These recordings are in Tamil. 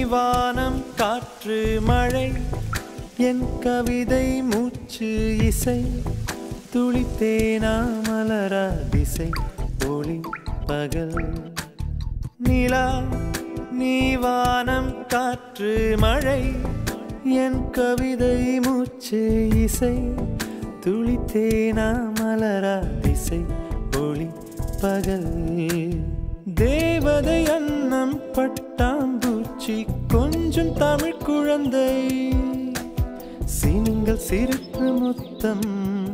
வானம் காற்று மழை என் கவிதை மூச்சு இசை துளித்தேனா மலரா திசை ஒளி பகல் நிலா நீ வானம் காற்று மழை என் கவிதை மூச்சு இசை துளித்தேனா மலரா திசை ஒளி பகல் தேவதை அன்னம் பட்டாம்பூச்சி கொஞ்சம் தமிழ் குழந்தை சினுங்கள் சிரிப்பு முத்தம்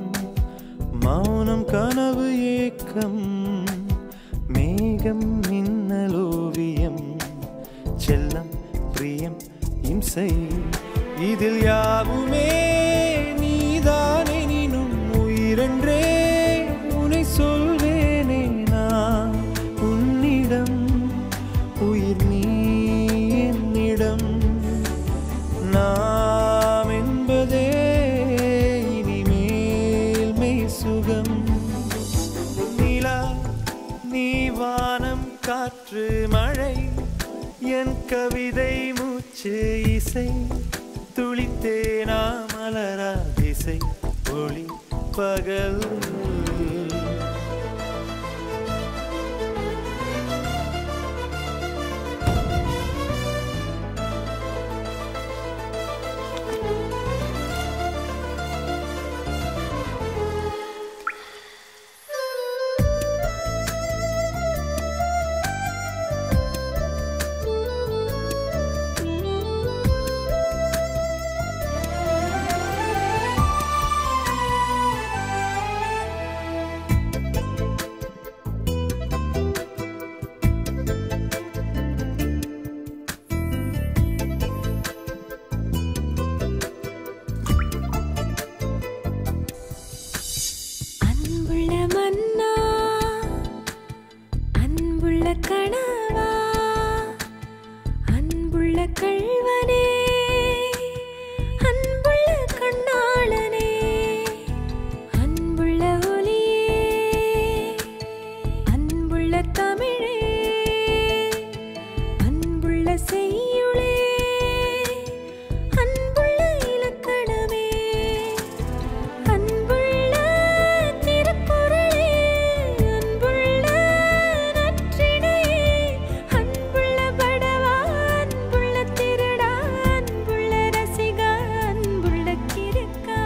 மௌனம் கனவு ஏக்கம் மேகம் மின்னல் ஓவியம் செல்லம் பிரியம் இம்சை இதில் யாவுமே நீதானெனினும் உயிரென்றே உனை சொல்வேனே நான் உன்னிடம் உயிர் நீ என்னிடம் நாம் என்பதே இனிமேல் மெய் சுகம் நிலா நீ வானம் காற்று மழை என் கவிதை மூச்சு இசை துளித்தேனா மலரா திசை ஒளி பகல் அன்புள்ள மன்னா அன்புள்ள கணவா அன்புள்ள கள்வனே அன்புள்ள கண்ணாளனே அன்புள்ள ஒலியே அன்புள்ள தமிழே அன்புள்ள செய்யுளே அன்புள்ள இலக்கணமே அன்புள்ள திருக்குறளே அன்புள்ள நற்றிணையே அன்புள்ள படவா அன்புள்ள திருடா அன்புள்ள ரசிகா அன்புள்ள கிறுக்கா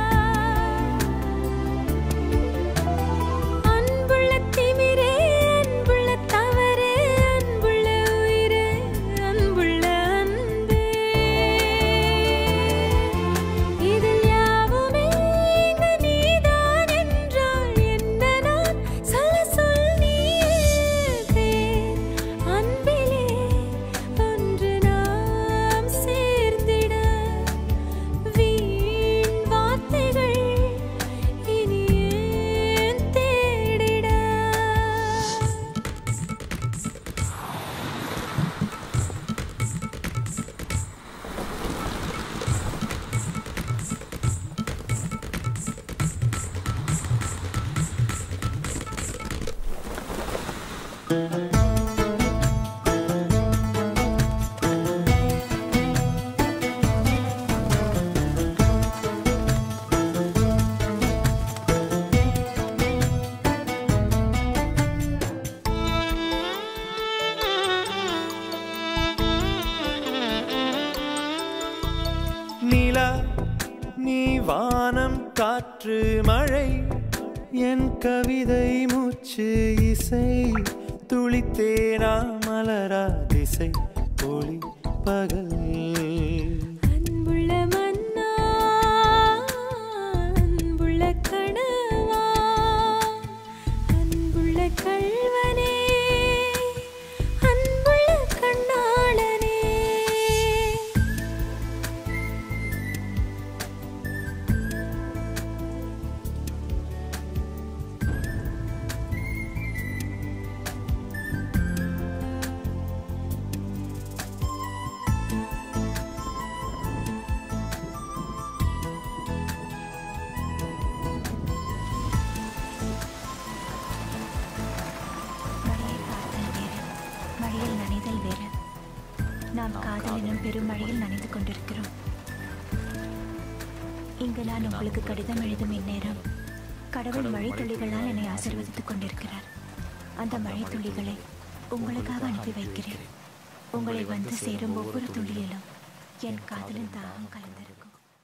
அன்புள்ள திமிரே அன்புள்ள தவறே அன்புள்ள உயிரே அன்புள்ள அன்பே இதில் யாவுமே இங்கு நீதான் என்றால் என்ன நான் சொல்ல சொல் நீயே பேர் அன்பிலே ஒன்று நாம் சேர்ந்திட வீண் வார்த்தைகள் இனி ஏன் தேடிட நிலா நீ வானம் காற்று மழை என் கவிதை மூச்சு இசை துளித்தேனா மலரா திசை ஒளி பகல் அன்புள்ள மன்னா அன்புள்ள கணவா அன்புள்ள கள்வனே அன்புள்ள கண்ணாளனே நாம் காதல் எனும் பெருமழையில் நனைந்து கொண்டிருக்கிறோம் இங்கு நான் உங்களுக்கு கடிதம் எழுதும் இந்நேரம் கடவுள் மழை துளிகளால் என்னை ஆசீர்வதித்துக் கொண்டிருக்கிறார் அந்த மழை துளிகளை உங்களுக்காக அனுப்பி வைக்கிறேன் உங்களை வந்து சேரும் ஒவ்வொரு துளியிலும் என் காதலின் தாகம் கலந்திருக்கும்